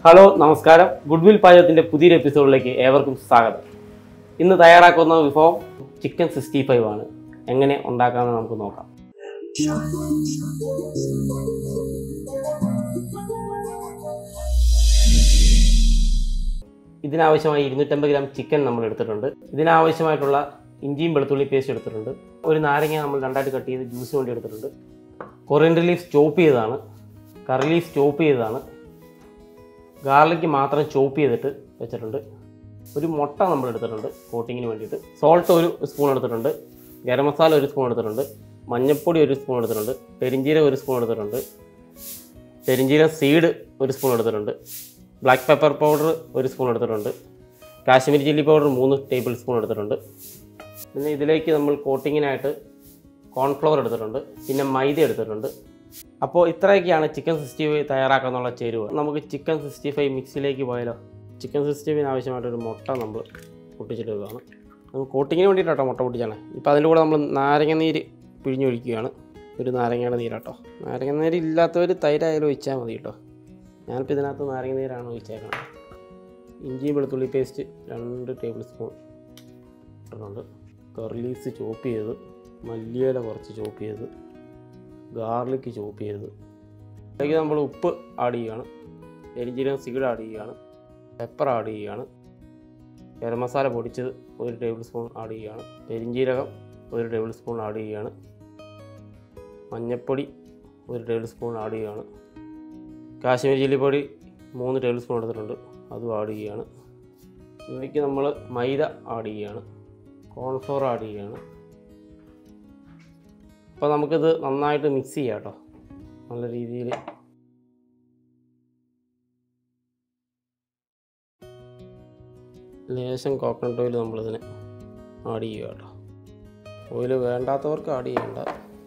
hello നമസ്കാരം good will പാചകത്തിൻ്റെ പുതിയൊരു എപ്പിസോഡിലേക്ക് ഏവർക്കും സ്വാഗതം ഇന്ന് തയ്യാറാക്കുന്ന വിഭവം ചിക്കൻ സിക്സ്റ്റി ഫൈവ് ആണ് എങ്ങനെ ഉണ്ടാക്കാമെന്ന് നമുക്ക് നോക്കാം ഇതിനാവശ്യമായി ഇരുന്നൂറ്റമ്പത് ഗ്രാം ചിക്കൻ നമ്മൾ എടുത്തിട്ടുണ്ട് ഇതിനാവശ്യമായിട്ടുള്ള ഇഞ്ചിയും വെളുത്തുള്ളി പേസ്റ്റ് എടുത്തിട്ടുണ്ട് ഒരു നാരങ്ങ നമ്മൾ രണ്ടായിട്ട് കട്ട് ചെയ്ത് ജ്യൂസ് വേണ്ടി എടുത്തിട്ടുണ്ട് കൊറിയൻഡർ ലീഫ് ചോപ്പ് ചെയ്തതാണ് കറി ലീഫ് ചോപ്പ് ചെയ്തതാണ് ഗാർലിക്ക് മാത്രം ചോപ്പ് ചെയ്തിട്ട് വെച്ചിട്ടുണ്ട് ഒരു മുട്ട നമ്മൾ എടുത്തിട്ടുണ്ട് കോട്ടിങ്ങിന് വേണ്ടിയിട്ട് സോൾട്ട് ഒരു സ്പൂൺ എടുത്തിട്ടുണ്ട് ഗരം മസാല ഒരു സ്പൂൺ എടുത്തിട്ടുണ്ട് മഞ്ഞൾപ്പൊടി ഒരു സ്പൂൺ എടുത്തിട്ടുണ്ട് പെരിഞ്ചീരകം ഒരു സ്പൂൺ എടുത്തിട്ടുണ്ട് പെരിഞ്ചീരകം സീഡ് ഒരു സ്പൂൺ എടുത്തിട്ടുണ്ട് ബ്ലാക്ക് പെപ്പർ പൗഡർ ഒരു സ്പൂൺ എടുത്തിട്ടുണ്ട് കാശ്മീരി ചില്ലി പൗഡർ മൂന്ന് ടേബിൾ സ്പൂൺ എടുത്തിട്ടുണ്ട് പിന്നെ ഇതിലേക്ക് നമ്മൾ കോട്ടിങ്ങിനായിട്ട് കോൺഫ്ലവർ എടുത്തിട്ടുണ്ട് പിന്നെ മൈദ എടുത്തിട്ടുണ്ട് അപ്പോൾ ഇത്രയൊക്കെയാണ് ചിക്കൻ സിക്സ്റ്റി ഫൈവ് തയ്യാറാക്കാനുള്ള ചേരുവ നമുക്ക് ചിക്കൻ സിക്സ്റ്റി ഫൈവ് മിക്സിയിലേക്ക് പോയാലോ ചിക്കൻ സിക്സ്റ്റി ഫൈവിന് ആവശ്യമായിട്ടൊരു മുട്ട നമ്മൾ പൊട്ടിച്ചെടുക്കുകയാണ് നമുക്ക് കോട്ടിങ്ങിന് വേണ്ടിയിട്ടാട്ടോ മുട്ട പൊട്ടിച്ചാണ് ഇപ്പോൾ അതിൻ്റെ കൂടെ നമ്മൾ നാരങ്ങ നീര് പിഴിഞ്ഞൊഴിക്കുകയാണ് ഒരു നാരങ്ങയുടെ നീരാട്ടോ നാരങ്ങ നീര് ഇല്ലാത്തവർ തൈരായാലും ഒഴിച്ചാൽ മതി കേട്ടോ ഞാനിപ്പോൾ ഇതിനകത്ത് നാരങ്ങ നീരാണ് ഒഴിച്ചേക്കുന്നത് ഇഞ്ചി വെളുത്തുള്ളി പേസ്റ്റ് രണ്ട് ടേബിൾ സ്പൂൺ ഇട്ടിട്ടുണ്ട് കറി ചോപ്പ് ചെയ്ത് മല്ലിയില കുറച്ച് ചോപ്പ് ചെയ്ത് ഗാർലിക്ക് ചോപ്പ് ചെയ്ത് അതിലേക്ക് നമ്മൾ ഉപ്പ് ആഡ് ചെയ്യുകയാണ് എരിഞ്ചീരകം സീഡ് ആഡ് ചെയ്യുകയാണ് പെപ്പർ ആഡ് ചെയ്യുകയാണ് ഗരം മസാല പൊടിച്ചത് ഒരു ടേബിൾ സ്പൂൺ ആഡ് ചെയ്യുകയാണ് പെരിഞ്ചീരകം ഒരു ടേബിൾ സ്പൂൺ ആഡ് ചെയ്യുകയാണ് മഞ്ഞൾപ്പൊടി ഒരു ടേബിൾ സ്പൂൺ ആഡ് ചെയ്യുകയാണ് കാശ്മീരി ചില്ലി പൊടി മൂന്ന് ടേബിൾ സ്പൂൺ എടുത്തിട്ടുണ്ട് അതും ആഡ് ചെയ്യുകയാണ് ഇതിലേക്ക് നമ്മൾ മൈദ ആഡ് ചെയ്യുകയാണ് കോൺഫ്ലോർ ആഡ് ചെയ്യുകയാണ് അപ്പോൾ നമുക്കിത് നന്നായിട്ട് മിക്സ് ചെയ്യാം കേട്ടോ നല്ല രീതിയിൽ ലേശം കോക്കനട്ട് ഓയിൽ നമ്മളിതിന് ആഡ് ചെയ്യുക കേട്ടോ ഓയിൽ വേണ്ടാത്തവർക്ക് ആഡ് ചെയ്യണ്ട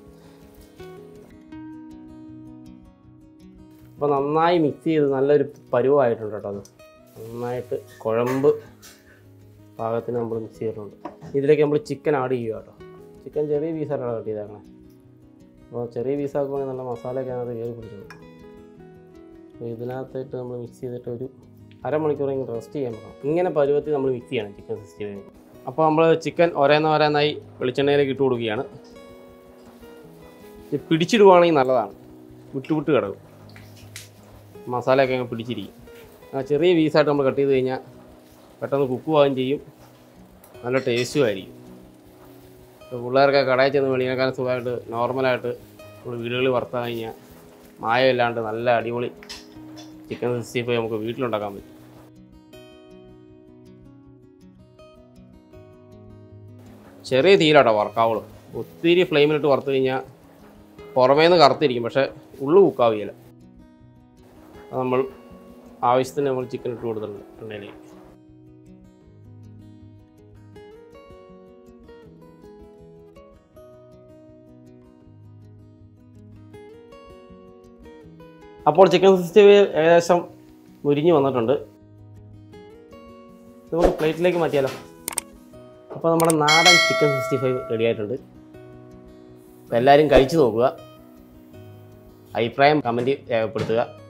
അപ്പോൾ നന്നായി മിക്സ് ചെയ്ത് നല്ലൊരു പരുവായിട്ടുണ്ട് കേട്ടോ അത് നന്നായിട്ട് കുഴമ്പ് പാകത്തിന് നമ്മൾ മിക്സ് ചെയ്തിട്ടുണ്ട് ഇതിലേക്ക് നമ്മൾ ചിക്കൻ ആഡ് ചെയ്യുക കേട്ടോ ചിക്കൻ ചെറിയ പീസായിട്ടാണ് കട്ട് ചെയ്തേക്കണേ അപ്പോൾ ചെറിയ പീസാക്കുവാണെങ്കിൽ നല്ല മസാലയൊക്കെ അതിനകത്ത് കയറി പിടിച്ചത് അപ്പോൾ ഇതിനകത്തായിട്ട് നമ്മൾ മിക്സ് ചെയ്തിട്ട് ഒരു അരമണിക്കൂറെങ്കിലും റെസ്റ്റ് ചെയ്യാൻ പറ്റണം ഇങ്ങനെ പരുവത്തിൽ നമ്മൾ മിക്സ് ചെയ്യണം ചിക്കൻ സിക്സ്റ്റി ഫൈവ് അപ്പോൾ നമ്മൾ ചിക്കൻ ഓരോന്ന് ഓരോന്നായി വെളിച്ചെണ്ണയിലേക്ക് ഇട്ട് കൊടുക്കുകയാണ് ഇത് പിടിച്ചിടുവാണെങ്കിൽ നല്ലതാണ് വിട്ട് വിട്ട് കിടക്കും മസാലയൊക്കെ അങ്ങ് പിടിച്ചിരിക്കും ആ ചെറിയ പീസായിട്ട് നമ്മൾ കട്ട് ചെയ്ത് കഴിഞ്ഞാൽ പെട്ടെന്ന് കുക്ക് ആവുകയും ചെയ്യും നല്ല ടേസ്റ്റും ആയിരിക്കും ഇപ്പോൾ പിള്ളേർക്ക് കടയിൽ ചെന്ന് വെളിയേക്കാൾ സുഖമായിട്ട് നോർമലായിട്ട് നമ്മൾ വീടുകളിൽ വറുത്താൽ കഴിഞ്ഞാൽ മായമില്ലാണ്ട് നല്ല അടിപൊളി ചിക്കൻ സിക്സ്റ്റി ഫൈവ് നമുക്ക് വീട്ടിലുണ്ടാക്കാൻ പറ്റും ചെറിയ തീയിലാട്ടോ വറുക്കാവുള്ളൂ ഒത്തിരി ഫ്ലെയിമിലിട്ട് വറുത്ത് കഴിഞ്ഞാൽ പുറമേ നിന്ന് കറുത്തിരിക്കും പക്ഷേ ഉള്ളു കുക്കാവുകയില്ല അത് നമ്മൾ ആവശ്യത്തിന് നമ്മൾ ചിക്കൻ ഇട്ട് കൊടുത്തിട്ടുണ്ട് എണ്ണയിലേക്ക് അപ്പോൾ ചിക്കൻ സിക്സ്റ്റി ഫൈവ് ഏകദേശം മുരിഞ്ഞ് വന്നിട്ടുണ്ട് നമുക്ക് പ്ലേറ്റിലേക്ക് മാറ്റിയാലോ അപ്പോൾ നമ്മുടെ നാടൻ ചിക്കൻ സിക്സ്റ്റി ഫൈവ് റെഡി ആയിട്ടുണ്ട് അപ്പോൾ എല്ലാവരും കഴിച്ചു നോക്കുക അഭിപ്രായം കമൻറ്റ് രേഖപ്പെടുത്തുക